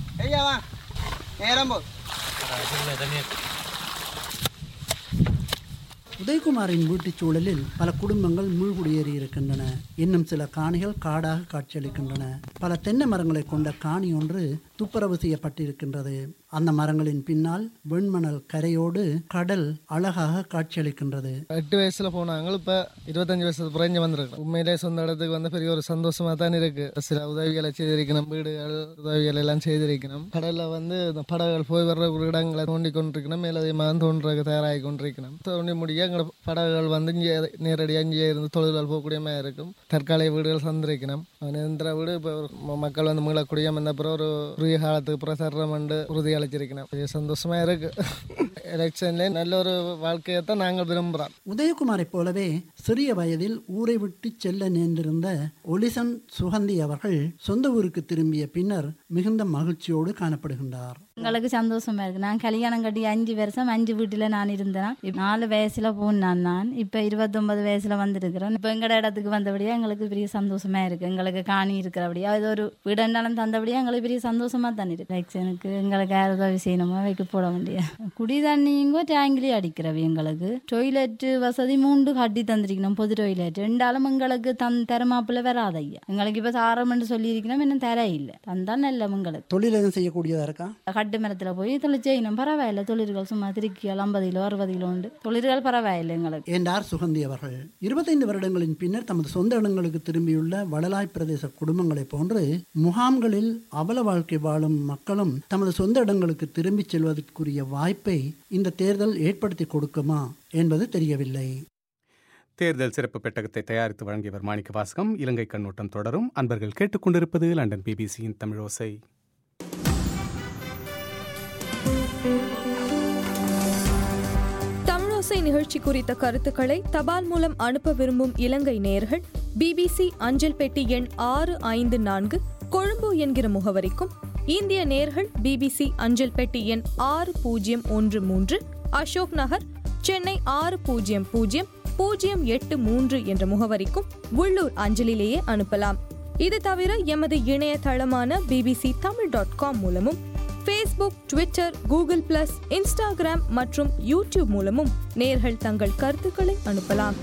உதயகுமாரின் வீட்டுச் சூழலில் பல குடும்பங்கள் மீள்குடியேறி இருக்கின்றன இன்னும் சில காணிகள் காடாக காட்சியளிக்கின்றன பல தென்னை மரங்களை கொண்ட காணி ஒன்று துப்புரவு செய்யப்பட்டிருக்கின்றது அந்த மரங்களின் பின்னால் வெண்மணல் கரையோடு கடல் அழகாக காட்சியளிக்கின்றது எட்டு வயசுல போனாங்க இப்ப இருபத்தஞ்சு வயசு குறைஞ்சு வந்திருக்கோம் உண்மையிலே சொந்த இடத்துக்கு வந்து பெரிய ஒரு சந்தோஷமா தான் இருக்கு சில உதவிகளை செய்திருக்கணும் வீடுகள் உதவிகள் எல்லாம் செய்திருக்கணும் கடல்ல வந்து இந்த படகுகள் போய் வர்ற ஒரு இடங்களை தோண்டி கொண்டிருக்கணும் மேலதிகமாக தோன்றதுக்கு தயாராகி கொண்டிருக்கணும் தோண்டி முடிய எங்களோட படகுகள் வந்து இங்கே நேரடியாக இங்கே இருந்து தொழில்கள் போகக்கூடிய மாதிரி இருக்கும் தற்காலிக வீடுகள் சந்திரிக்கணும் நிரந்தர வீடு இப்போ ஒரு மக்கள் வந்து மீளக்கூடிய வந்த அப்புறம் ஒரு குறுகிய காலத்துக்கு அப்புறம் சர்றமண்டு உறுதி அளிச்சிருக்கணும் பெரிய சந்தோஷமா இருக்கு எலெக்ஷன்ல நல்ல ஒரு வாழ்க்கையை தான் நாங்கள் விரும்புகிறோம் உதயகுமாரைப் போலவே சிறிய வயதில் ஊரை விட்டு செல்ல நேர்ந்திருந்த ஒலிசன் சுகந்தி அவர்கள் சொந்த ஊருக்கு திரும்பிய பின்னர் மிகுந்த மகிழ்ச்சியோடு காணப்படுகின்றார் எங்களுக்கு சந்தோஷமா இருக்கு நான் கல்யாணம் கட்டி அஞ்சு வருஷம் அஞ்சு வீட்டுல நான் இருந்தேன் இப்ப நாலு வயசுல போனான் நான் இப்ப இருபத்தொன்பது வயசுல வந்திருக்கிறேன் இப்ப எங்கட இடத்துக்கு வந்தபடியா எங்களுக்கு பெரிய சந்தோஷமா இருக்கு எங்களுக்கு காணி இருக்கிறபடியா இது ஒரு வீடெண்டாலும் தந்தபடியா எங்களுக்கு பெரிய சந்தோஷமா தான் இருக்கு எலெக்ஷனுக்கு எங்களுக்கு யார் உதவி செய்யணுமோ வைக்க போட வேண்டிய குடி தண்ணிங்க டேங்கிலே அடிக்கிறவை எங்களுக்கு டொய்லெட் வசதி மூன்று கட்டி தந்திருக்கணும் பொது டொய்லெட் ரெண்டாலும் எங்களுக்கு தன் தரமாப்புல வராது ஐயா எங்களுக்கு இப்ப தாரம்னு சொல்லியிருக்கணும் இன்னும் தர இல்லை தந்தா நல்ல எங்களுக்கு தொழில் எதுவும் செய்யக்கூடியதா இருக்கா கட்டு மரத்துல போய் தொழில் செய்யணும் பரவாயில்ல தொழில்கள் சும்மா திருக்கி ஐம்பது கிலோ அறுபது கிலோ உண்டு தொழில்கள் பரவாயில்லை எங்களுக்கு என்றார் சுகந்தி அவர்கள் இருபத்தைந்து வருடங்களின் பின்னர் தமது சொந்த இடங்களுக்கு திரும்பியுள்ள வளலாய் பிரதேச குடும்பங்களைப் போன்று முகாம்களில் அவல வாழ்க்கை வாழும் மக்களும் தமது சொந்த இடங்களுக்கு திரும்பிச் செல்வதற்குரிய வாய்ப்பை இந்த தேர்தல் ஏற்படுத்தி கொடுக்குமா என்பது தெரியவில்லை தேர்தல் சிறப்பு பெட்டகத்தை தயாரித்து வழங்கியவர் மாணிக்க வாசகம் இலங்கை கண்ணோட்டம் தொடரும் அன்பர்கள் கேட்டுக்கொண்டிருப்பது லண்டன் பிபிசியின் தமிழோசை தமிழோசை நிகழ்ச்சி குறித்த கருத்துக்களை தபால் மூலம் அனுப்ப விரும்பும் இலங்கை நேயர்கள் பிபிசி அஞ்சல் பெட்டி எண் ஆறு ஐந்து நான்கு கொழும்பு என்கிற முகவரிக்கும் இந்திய நேர்கள் பிபிசி அஞ்சல் பெட்டி எண் ஆறு பூஜ்ஜியம் ஒன்று மூன்று அசோக் நகர் சென்னை ஆறு பூஜ்ஜியம் பூஜ்ஜியம் பூஜ்ஜியம் எட்டு மூன்று என்ற முகவரிக்கும் உள்ளூர் அஞ்சலிலேயே அனுப்பலாம் இது தவிர எமது இணையதளமான பிபிசி தமிழ் டாட் காம் மூலமும் Facebook Twitter Google plus Instagram மற்றும் யூடியூப் மூலமும் நேர்கள் தங்கள் கருத்துக்களை அனுப்பலாம்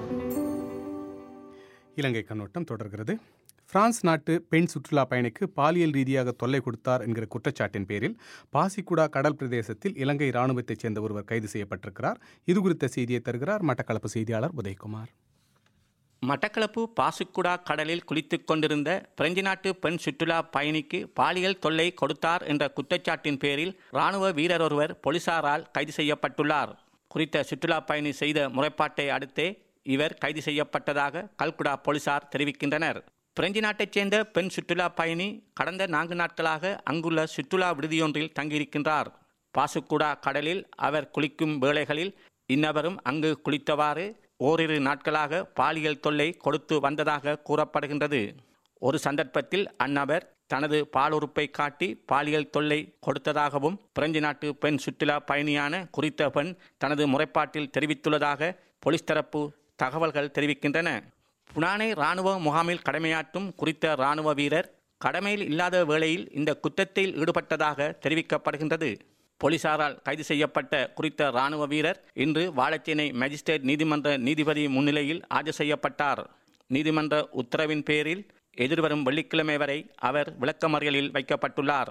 இலங்கை கண்ணோட்டம் தொடர்கிறது பிரான்ஸ் நாட்டு பெண் சுற்றுலா பயணிக்கு பாலியல் ரீதியாக தொல்லை கொடுத்தார் என்கிற குற்றச்சாட்டின் பேரில் பாசிக்குடா கடல் பிரதேசத்தில் இலங்கை இராணுவத்தைச் சேர்ந்த ஒருவர் கைது செய்யப்பட்டிருக்கிறார் இது குறித்த செய்தியை தருகிறார் மட்டக்களப்பு செய்தியாளர் உதயகுமார் மட்டக்களப்பு பாசுக்குடா கடலில் குளித்துக் கொண்டிருந்த பிரெஞ்சு நாட்டு பெண் சுற்றுலா பயணிக்கு பாலியல் தொல்லை கொடுத்தார் என்ற குற்றச்சாட்டின் பேரில் ராணுவ வீரர் ஒருவர் போலீசாரால் கைது செய்யப்பட்டுள்ளார் குறித்த சுற்றுலா பயணி செய்த முறைப்பாட்டை அடுத்தே இவர் கைது செய்யப்பட்டதாக கல்குடா போலீசார் தெரிவிக்கின்றனர் பிரெஞ்சு நாட்டைச் சேர்ந்த பெண் சுற்றுலா பயணி கடந்த நான்கு நாட்களாக அங்குள்ள சுற்றுலா விடுதியொன்றில் தங்கியிருக்கின்றார் பாசுக்குடா கடலில் அவர் குளிக்கும் வேளைகளில் இன்னவரும் அங்கு குளித்தவாறு ஓரிரு நாட்களாக பாலியல் தொல்லை கொடுத்து வந்ததாக கூறப்படுகின்றது ஒரு சந்தர்ப்பத்தில் அந்நபர் தனது பாலுறுப்பை காட்டி பாலியல் தொல்லை கொடுத்ததாகவும் பிரெஞ்சு நாட்டு பெண் சுற்றுலா பயணியான குறித்த பெண் தனது முறைப்பாட்டில் தெரிவித்துள்ளதாக போலீஸ் தரப்பு தகவல்கள் தெரிவிக்கின்றன புனானை இராணுவ முகாமில் கடமையாற்றும் குறித்த இராணுவ வீரர் கடமையில் இல்லாத வேளையில் இந்த குற்றத்தில் ஈடுபட்டதாக தெரிவிக்கப்படுகின்றது போலீசாரால் கைது செய்யப்பட்ட குறித்த இராணுவ வீரர் இன்று வாழைச்சேனை மேஜிஸ்ட்ரேட் நீதிமன்ற நீதிபதி முன்னிலையில் ஆஜர் செய்யப்பட்டார் நீதிமன்ற உத்தரவின் பேரில் எதிர்வரும் வெள்ளிக்கிழமை வரை அவர் விளக்கமறியலில் வைக்கப்பட்டுள்ளார்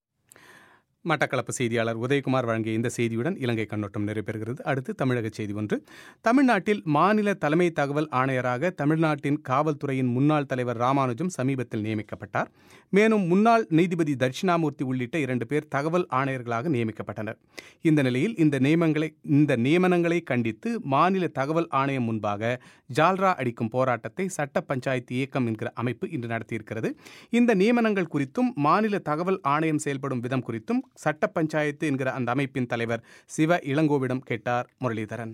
மட்டக்களப்பு செய்தியாளர் உதயகுமார் வழங்கிய இந்த செய்தியுடன் இலங்கை கண்ணோட்டம் நிறைவேறுகிறது அடுத்து தமிழக செய்தி ஒன்று தமிழ்நாட்டில் மாநில தலைமை தகவல் ஆணையராக தமிழ்நாட்டின் காவல்துறையின் முன்னாள் தலைவர் ராமானுஜம் சமீபத்தில் நியமிக்கப்பட்டார் மேலும் முன்னாள் நீதிபதி தட்சிணாமூர்த்தி உள்ளிட்ட இரண்டு பேர் தகவல் ஆணையர்களாக நியமிக்கப்பட்டனர் இந்த நிலையில் இந்த நியமங்களை இந்த நியமனங்களை கண்டித்து மாநில தகவல் ஆணையம் முன்பாக ஜால்ரா அடிக்கும் போராட்டத்தை சட்ட பஞ்சாயத்து இயக்கம் என்கிற அமைப்பு இன்று நடத்தியிருக்கிறது இந்த நியமனங்கள் குறித்தும் மாநில தகவல் ஆணையம் செயல்படும் விதம் குறித்தும் சட்ட பஞ்சாயத்து என்கிற அந்த அமைப்பின் தலைவர் சிவ இளங்கோவிடம் கேட்டார் முரளிதரன்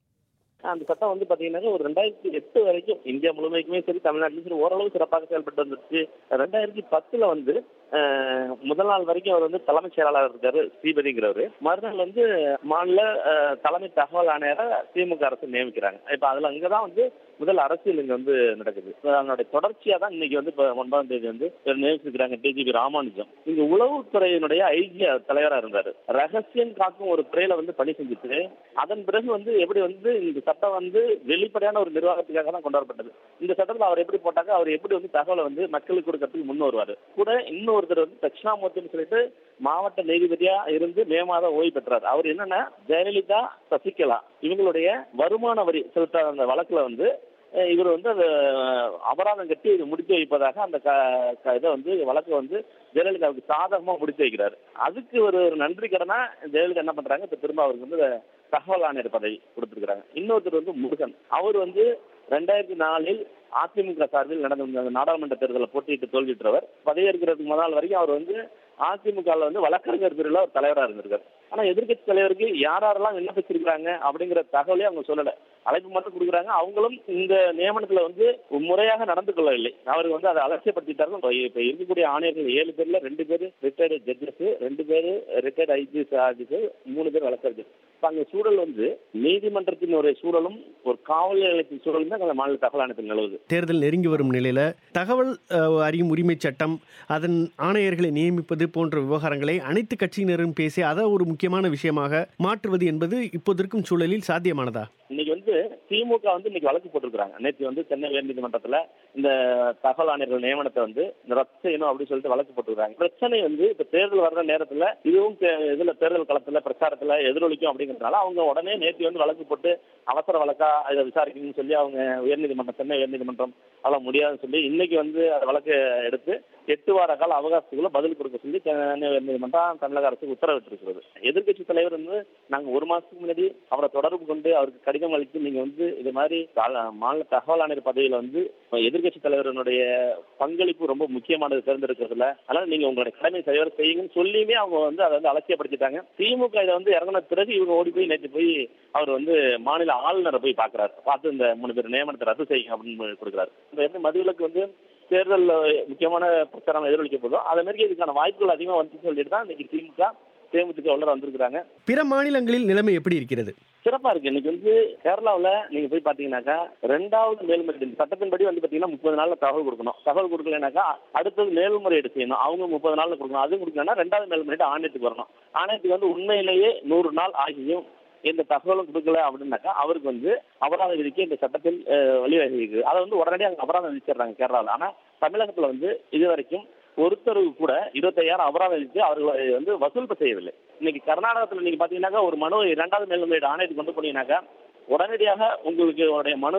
அந்த சட்டம் வந்து பாத்தீங்கன்னா ஒரு ரெண்டாயிரத்தி எட்டு வரைக்கும் இந்தியா முழுமைக்குமே சரி தமிழ்நாட்டிலும் சரி ஓரளவு சிறப்பாக செயல்பட்டு வந்துருச்சு ரெண்டாயிரத்தி பத்துல வந்து அஹ், முதல் நாள் வரைக்கும் அவர் வந்து தலைமைச் செயலாளர் இருக்காரு ஸ்ரீபதிங்கிறவர் மறுநாள் வந்து மாநில அஹ், தலைமை தகவல் ஆணையரை திமுக அரசு நியமிக்கிறாங்க இப்ப அதுல அங்கதான் வந்து முதல் அரசியல் இங்க வந்து நடக்குது அதனுடைய தொடர்ச்சியா தான் இன்னைக்கு வந்து இப்ப ஒன்பதாம் தேதி வந்து இவர் நியமிச்சிருக்கிறாங்க டிஜிபி ராமானுஜம் இங்க உளவுத்துறையினுடைய ஐஜி தலைவரா இருந்தாரு ரகசியம் காக்கும் ஒரு துறையில வந்து பணி செஞ்சுட்டு அதன் பிறகு வந்து எப்படி வந்து இந்த சட்டம் வந்து வெளிப்படையான ஒரு நிர்வாகத்துக்காக தான் கொண்டு வரப்பட்டது இந்த சட்டத்தில் அவர் எப்படி போட்டாங்க அவர் எப்படி வந்து தகவலை வந்து மக்களுக்கு கொடுக்கறதுக்கு முன் வருவாரு கூட இன்னொருத்தர் வந்து தட்சிணாமூர்த்தின்னு சொல்லிட்டு மாவட்ட நீதிபதியா இருந்து மே மாதம் ஓய்வு பெற்றார் அவர் என்னன்னா ஜெயலலிதா சசிகலா இவங்களுடைய வருமான வரி செலுத்த அந்த வழக்குல வந்து அஹ், இவர் வந்து அந்த அஹ், அபராதம் கட்டி இது முடித்து வைப்பதாக அந்த க- க- இதை வந்து வழக்கு வந்து ஜெயலலிதாவுக்கு சாதகமா முடித்து வைக்கிறாரு அதுக்கு ஒரு ஒரு நன்றி கடனா ஜெயலலிதா என்ன பண்றாங்க இப்ப திரும்ப அவருக்கு வந்து தகவல் ஆணையர் பதவி கொடுத்திருக்கிறாங்க இன்னொருத்தர் வந்து முருகன் அவர் வந்து ரெண்டாயிரத்தி நாலில் அதிமுக சார்பில் நடந்த இந்த நாடாளுமன்ற தேர்தலில் போட்டியிட்டு தோல்வியுற்றவர் பதவியேற்கிறதுக்கு முதல் வரைக்கும் அவர் வந்து அதிமுகவில் வந்து வழக்கறிஞர் பிரிவில் ஒரு தலைவராக இருந்திருக்காரு ஆனா எதிர்க்கட்சி தலைவருக்கு யார் யாரெல்லாம் விண்ணப்பிச்சிருக்காங்க அப்படிங்கிற தகவலே அவங்க சொல்லல அழைப்பு மட்டும் கொடுக்குறாங்க அவங்களும் இந்த நியமனத்துல வந்து முறையாக நடந்து கொள்ளவில்லை அவருக்கு வந்து அதை அலட்சியப்படுத்திட்டார்கள் இப்ப இப்ப இருக்கக்கூடிய ஆணையர்கள் ஏழு பேர்ல ரெண்டு பேர் ரிட்டையர்டு ஜட்ஜஸ் ரெண்டு பேர் ரிட்டையர்டு ஐஜிஎஸ் ஆஃபீஸர் மூணு பேர் வழக்கறிஞர் இப்ப அங்க சூழல் வந்து நீதிமன்றத்தின் ஒரு சூழலும் ஒரு காவல் நிலையத்தின் சூழலும் தான் அந்த மாநில தகவல் ஆணையத்தில் நிலவுது தேர்தல் நெருங்கி வரும் நிலையில் தகவல் அஹ், அறியும் உரிமை சட்டம் அதன் ஆணையர்களை நியமிப்பது போன்ற விவகாரங்களை அனைத்து கட்சியினரும் பேசி அதை ஒரு முக்கியமான விஷயமாக மாற்றுவது என்பது இப்போதிருக்கும் சூழலில் சாத்தியமானதா இன்னைக்கு வந்து திமுக வந்து இன்னைக்கு வழக்கு போட்டிருக்காங்க நேற்று வந்து சென்னை உயர்நீதிமன்றத்துல இந்த தகவல் ஆணையர்கள் நியமனத்தை வந்து ரத்து செய்யணும் அப்படின்னு சொல்லிட்டு வழக்கு போட்டிருக்காங்க பிரச்சனை வந்து இப்ப தேர்தல் வர்ற நேரத்துல இதுவும் தே- இதுல தேர்தல் களத்துல பிரச்சாரத்துல எதிரொலிக்கும் அப்படிங்கறதுனால அவங்க உடனே நேற்று வந்து வழக்கு போட்டு அவசர வழக்கா இதை விசாரிக்கணும்னு சொல்லி அவங்க உயர்நீதிமன்றம் சென்னை உயர்நீதிமன்றம் அதெல்லாம் முடியாதுன்னு சொல்லி இன்னைக்கு வந்து அந்த வழக்கு எடுத்து எட்டு வார கால அவகாசத்துக்குள்ள பதில் கொடுக்க சொல்லி சென்னை உயர்நீதிமன்றம் தமிழக அரசுக்கு உத்தரவிட்டிருக்கிறது எதிர்க்கட்சி தலைவர் வந்து நாங்க ஒரு மாசத்துக்கு முன்னாடி அவரை தொடர்பு கொண்டு அவருக்கு கடிதம் அளித்து நீங்க வந்து இது மாதிரி தா- மாநில தகவல் ஆணையர் பதவியில வந்து எதிர்க்கட்சி தலைவருடைய பங்களிப்பு ரொம்ப முக்கியமானது தேர்ந்தெடுக்கிறதுல அதனால நீங்க உங்களுடைய கடமை சரிவர செய்யுங்கன்னு சொல்லியுமே அவங்க வந்து அதை வந்து அலட்சியப்படுத்திட்டாங்க திமுக இதை வந்து இறங்கின பிறகு இவங்க ஓடி போய் நேற்று போய் அவர் வந்து மாநில ஆளுநரை போய் பார்க்கறாரு பார்த்து இந்த மூணு பேர் நியமனத்தை ரத்து செய்யுங்க அப்படின்னு கொடுக்குறாரு இந்த எப்படி மதுவிலக்கு வந்து தேர்தல் முக்கியமான பிரச்சாரம் எதிரொலிக்க போதோ அதே மாதிரி இதுக்கான வாய்ப்புகள் அதிகமா வந்து சொல்லிட்டு தான் இன்னைக்கு திமுக தேமுதிக உள்ள வந்திருக்கிறாங்க பிற மாநிலங்களில் நிலைமை எப்படி இருக்கிறது சிறப்பா இருக்கு இன்னைக்கு வந்து கேரளாவுல நீங்க போய் பாத்தீங்கன்னாக்கா ரெண்டாவது மேல்முறையீடு இந்த சட்டத்தின்படி வந்து பாத்தீங்கன்னா முப்பது நாள்ல தகவல் கொடுக்கணும் தகவல் கொடுக்கலனாக்கா அடுத்தது மேல்முறையீடு செய்யணும் அவங்க முப்பது நாள்ல கொடுக்கணும் அதுவும் கொடுக்கலன்னா ரெண்டாவது மேல்முறையீடு ஆணையத்துக்கு வரணும் ஆணையத்துக்கு வந்து உண்மையிலேயே நூறு நாள் ஆகியும் எந்த தகவலும் கொடுக்கல அப்படின்னாக்கா அவருக்கு வந்து அபராதம் விதிக்க இந்த சட்டத்தில் அஹ், வழிவகை இருக்குது அதை வந்து உடனடியாக அங்க அபராதம் விதிச்சிடுறாங்க கேரளாவில் ஆனா தமிழகத்துல வந்து இது வரைக்கும் ஒருத்தருக்கு கூட இருபத்தையாயிரம் அபராதம் விதித்து அவர்களை வந்து வசூல் செய்யவில்லை இன்னைக்கு கர்நாடகத்துல நீங்க பாத்தீங்கன்னாக்கா ஒரு மனு இரண்டாவது மேல்முறையீடு ஆணையத்துக்கு கொண்டு போனீங்கன்னாக்கா உடனடியாக உங்களுக்கு உங்களுடைய மனு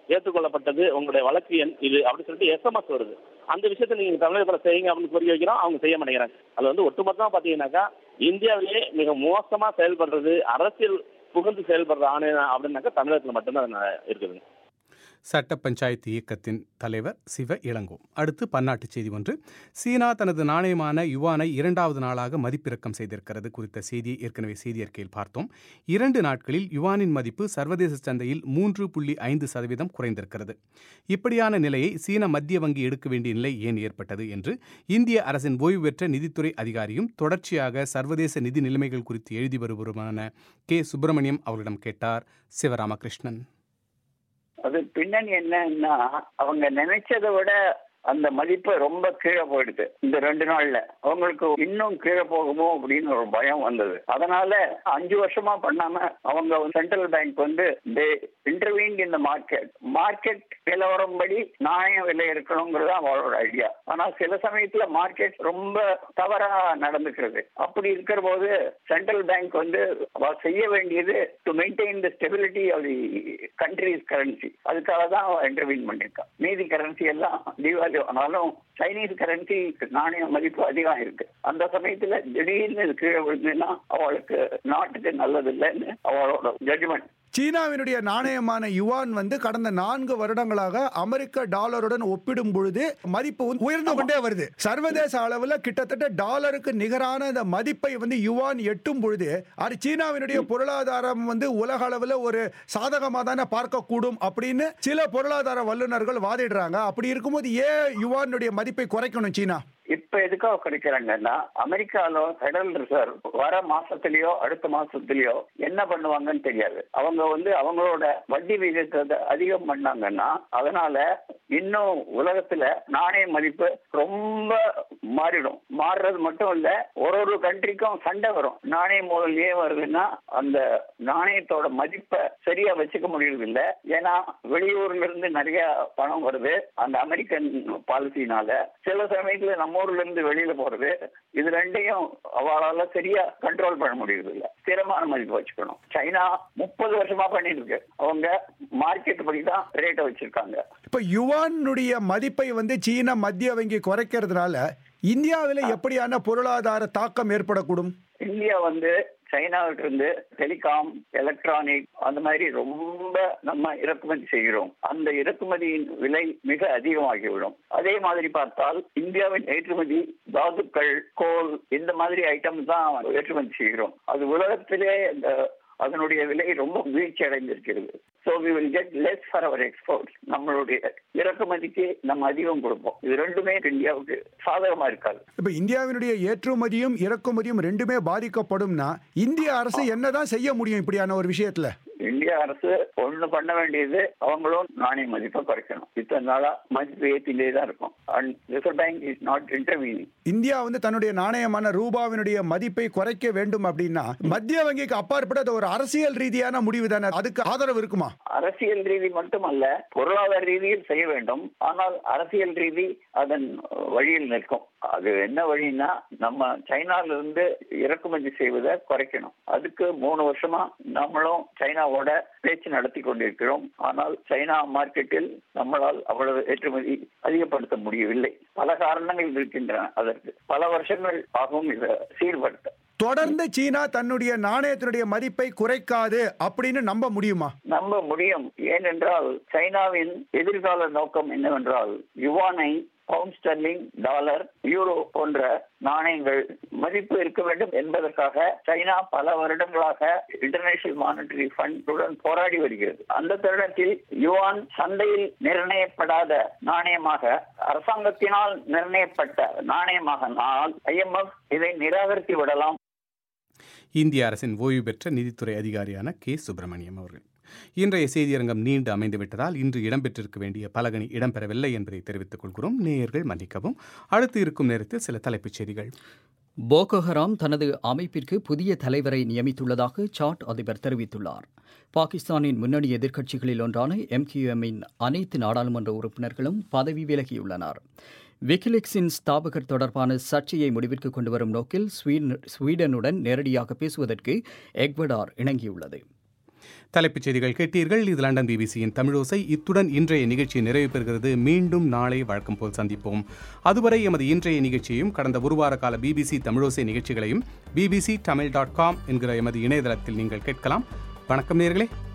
ஏற்றுக்கொள்ளப்பட்டது உங்களுடைய வழக்கு எண் இது அப்படின்னு சொல்லிட்டு எஸ்எம்எஸ் வருது அந்த விஷயத்தை நீங்க தமிழகத்துல செய்யுங்க அப்படின்னு புரிய வைக்கிறோம் அவங்க செய்ய மாட்டேங்கிறாங்க அது வந்து ஒட்டுமொத்தமா பாத்தீங்கன்னாக்கா இந்தியாவிலேயே மிக மோசமா செயல்படுறது அரசியல் புகுந்து செயல்படுற ஆணையம் அப்படின்னாக்கா தமிழகத்துல மட்டும்தான் அது இருக்குதுங்க சட்ட பஞ்சாயத்து இயக்கத்தின் தலைவர் சிவ இளங்கோ அடுத்து பன்னாட்டு செய்தி ஒன்று சீனா தனது நாணயமான யுவானை இரண்டாவது நாளாக மதிப்பிறக்கம் செய்திருக்கிறது குறித்த செய்தியை ஏற்கனவே செய்தி அறிக்கையில் பார்த்தோம் இரண்டு நாட்களில் யுவானின் மதிப்பு சர்வதேச சந்தையில் மூன்று புள்ளி ஐந்து சதவீதம் குறைந்திருக்கிறது இப்படியான நிலையை சீன மத்திய வங்கி எடுக்க வேண்டிய நிலை ஏன் ஏற்பட்டது என்று இந்திய அரசின் ஓய்வு பெற்ற நிதித்துறை அதிகாரியும் தொடர்ச்சியாக சர்வதேச நிதி நிலைமைகள் குறித்து எழுதி வருபவருமான கே சுப்பிரமணியம் அவர்களிடம் கேட்டார் சிவராமகிருஷ்ணன் அது பின்னணி என்னன்னா அவங்க நினைச்சதை விட அந்த மதிப்பு ரொம்ப கீழே போயிடுது இந்த ரெண்டு நாள்ல அவங்களுக்கு இன்னும் கீழே போகுமோ அப்படின்னு ஒரு பயம் வந்தது அதனால அஞ்சு வருஷமா பண்ணாம அவங்க சென்ட்ரல் பேங்க் வந்து இன்டர்வீன் இந்த மார்க்கெட் மார்க்கெட் நிலவரம் படி நாணய விலை இருக்கணுங்கிறது அவளோட ஐடியா ஆனா சில சமயத்துல மார்க்கெட் ரொம்ப தவறா நடந்துக்கிறது அப்படி இருக்கிற போது சென்ட்ரல் பேங்க் வந்து அவ செய்ய வேண்டியது to maintain the stability of the country's currency அதுக்காக தான் அவ இன்டர்வீன் பண்ணியிருக்கான் மீதி கரன்சி எல்லாம் தீபாவளி ஆனாலும் சைனீஸ் கரன்சி நாணய மதிப்பு அதிகம் இருக்கு அந்த சமயத்துல திடீர்னு இது கீழே விழுந்துன்னா அவளுக்கு நாட்டுக்கு நல்லது இல்லைன்னு அவளோட ஜட்ஜ்மெண்ட் சீனாவினுடைய நாணயமான யுவான் வந்து கடந்த நான்கு வருடங்களாக அமெரிக்க டாலருடன் ஒப்பிடும் பொழுது மதிப்பு வந்து உயர்ந்து கொண்டே வருது சர்வதேச அளவில் கிட்டத்தட்ட டாலருக்கு நிகரான இந்த மதிப்பை வந்து யுவான் எட்டும் பொழுது அது சீனாவினுடைய பொருளாதாரம் வந்து உலக அளவில் ஒரு சாதகமாக தானே பார்க்கக்கூடும் அப்படின்னு சில பொருளாதார வல்லுநர்கள் வாதிடுறாங்க அப்படி இருக்கும்போது ஏன் யுவானுடைய மதிப்பை குறைக்கணும் சீனா இப்ப எதுக்காக கிடைக்கிறாங்கன்னா அமெரிக்கால ஃபெடரல் ரிசர்வ் வர மாசத்திலயோ அடுத்த மாசத்திலயோ என்ன பண்ணுவாங்கன்னு தெரியாது அவங்க வந்து அவங்களோட வட்டி விகிதத்தை அதிகம் பண்ணாங்கன்னா அதனால இன்னும் உலகத்துல நாணய மதிப்பு ரொம்ப மாறிடும் மாறுறது மட்டும் இல்ல ஒரு ஒரு கண்ட்ரிக்கும் சண்டை வரும் நாணய மோதல் ஏன் வருதுன்னா அந்த நாணயத்தோட மதிப்பை சரியா வச்சுக்க முடியறது இல்ல ஏன்னா வெளியூர்ல இருந்து நிறைய பணம் வருது அந்த அமெரிக்கன் பாலிசினால சில சமயத்துல நம்ம ஊர்ல இருந்து வெளியில போறது இது ரெண்டையும் அவளால சரியா கண்ட்ரோல் பண்ண முடியறது இல்ல ஸ்திரமான மதிப்பு வச்சுக்கணும் சைனா முப்பது வருஷமா பண்ணிட்டு இருக்கு அவங்க மார்க்கெட் படி தான் ரேட்டை வச்சிருக்காங்க இப்ப யுவானுடைய மதிப்பை வந்து சீன மத்திய வங்கி குறைக்கிறதுனால இந்தியாவில் எப்படியான பொருளாதார தாக்கம் ஏற்படக்கூடும் இந்தியா வந்து சைனாவிட்ட இருந்து டெலிகாம் எலக்ட்ரானிக் அந்த மாதிரி ரொம்ப நம்ம இறக்குமதி செய்கிறோம் அந்த இறக்குமதியின் விலை மிக அதிகமாகிவிடும் அதே மாதிரி பார்த்தால் இந்தியாவின் ஏற்றுமதி தாதுக்கள் கோல் இந்த மாதிரி ஐட்டம் தான் ஏற்றுமதி செய்கிறோம் அது உலகத்திலே அந்த அதனுடைய விலை ரொம்ப வீழ்ச்சி அடைந்திருக்கிறது so we will get less for our export நம்மளுடைய இறக்குமதிக்கு நம்ம அதிகம் கொடுப்போம் இது ரெண்டுமே இந்தியாவுக்கு சாதகமா இருக்காது இப்ப இந்தியாவினுடைய ஏற்றுமதியும் இறக்குமதியும் ரெண்டுமே பாதிக்கப்படும்னா இந்திய அரசு என்னதான் செய்ய முடியும் இப்படியான ஒரு விஷயத்துல இந்திய அரசு ஒண்ணு பண்ண வேண்டியது அவங்களும் நாணய மதிப்பை குறைக்கணும் இத்தனை நாளா மதிப்பு ஏற்றிலே தான் இருக்கும் and reserve bank is not intervening India வந்து தன்னுடைய நாணயமான ரூபாவினுடைய மதிப்பை குறைக்க வேண்டும் அப்படின்னா மத்திய வங்கிக்கு அப்பாற்பட்டு அது ஒரு அரசியல் ரீதியான முடிவு தானே அதுக்கு ஆதரவு இருக்குமா அரசியல் ரீதி மட்டுமல்ல பொருளாதார ரீதியில் செய்ய வேண்டும் ஆனால் அரசியல் ரீதி அதன் வழியில் நிற்கும் அது என்ன வழின்னா நம்ம சைனால இருந்து இறக்குமதி செய்வதை குறைக்கணும் அதுக்கு மூணு வருஷமா நம்மளும் சைனாவோட பேச்சு நடத்தி கொண்டிருக்கிறோம் ஆனால் சைனா மார்க்கெட்டில் நம்மளால் அவ்வளவு ஏற்றுமதி அதிகப்படுத்த முடியவில்லை பல காரணங்கள் இருக்கின்றன அதற்கு பல வருஷங்கள் ஆகும் இதை சீர்படுத்த தொடர்ந்து சீனா தன்னுடைய நாணயத்தினுடைய மதிப்பை குறைக்காது அப்படின்னு நம்ப முடியுமா நம்ப முடியும் ஏனென்றால் சைனாவின் எதிர்கால நோக்கம் என்னவென்றால் யுவானை பவுண்ட் ஸ்டர்லிங் டாலர் யூரோ போன்ற நாணயங்கள் மதிப்பு இருக்க வேண்டும் என்பதற்காக சைனா பல வருடங்களாக இன்டர்நேஷனல் மானிட்டரி ஃபண்டுடன் போராடி வருகிறது அந்த தருணத்தில் யுவான் சந்தையில் நிர்ணயப்படாத நாணயமாக அரசாங்கத்தினால் நிர்ணயப்பட்ட நாணயமாக ஆனால் ஐஎம்எஃப் இதை நிராகரித்து விடலாம் இந்திய அரசின் ஓய்வு பெற்ற நிதித்துறை அதிகாரியான கே சுப்பிரமணியம் அவர்கள் இன்றைய செய்தியரங்கம் நீண்டு அமைந்துவிட்டதால் இன்று இடம்பெற்றிருக்க வேண்டிய பலகணி இடம்பெறவில்லை என்பதை தெரிவித்துக் கொள்கிறோம் நேயர்கள் மன்னிக்கவும் அடுத்து இருக்கும் நேரத்தில் சில தலைப்புச் செய்திகள் போகோ ஹராம் தனது அமைப்பிற்கு புதிய தலைவரை நியமித்துள்ளதாக சாட் அதிபர் தெரிவித்துள்ளார் பாகிஸ்தானின் முன்னணி எதிர்க்கட்சிகளில் ஒன்றான எம்கியூஎம்மின் அனைத்து நாடாளுமன்ற உறுப்பினர்களும் பதவி விலகியுள்ளனர் விக்கிலிக்ஸின் ஸ்தாபகர் தொடர்பான சர்ச்சையை முடிவிற்கு கொண்டுவரும் நோக்கில் ஸ்வீடனுடன் நேரடியாக பேசுவதற்கு எக்வடார் இணங்கியுள்ளது தலைப்புச் செய்திகள் கேட்டீர்கள் இது லண்டன் பிபிசியின் தமிழோசை இத்துடன் இன்றைய நிகழ்ச்சி நிறைவு பெறுகிறது மீண்டும் நாளை வழக்கம் போல் சந்திப்போம் அதுவரை எமது இன்றைய நிகழ்ச்சியையும் கடந்த ஒரு வார கால பிபிசி தமிழோசை நிகழ்ச்சிகளையும் பிபிசி தமிழ் டாட் காம் என்கிற எமது இணையதளத்தில் நீங்கள் கேட்கலாம் வணக்கம் நேர்களே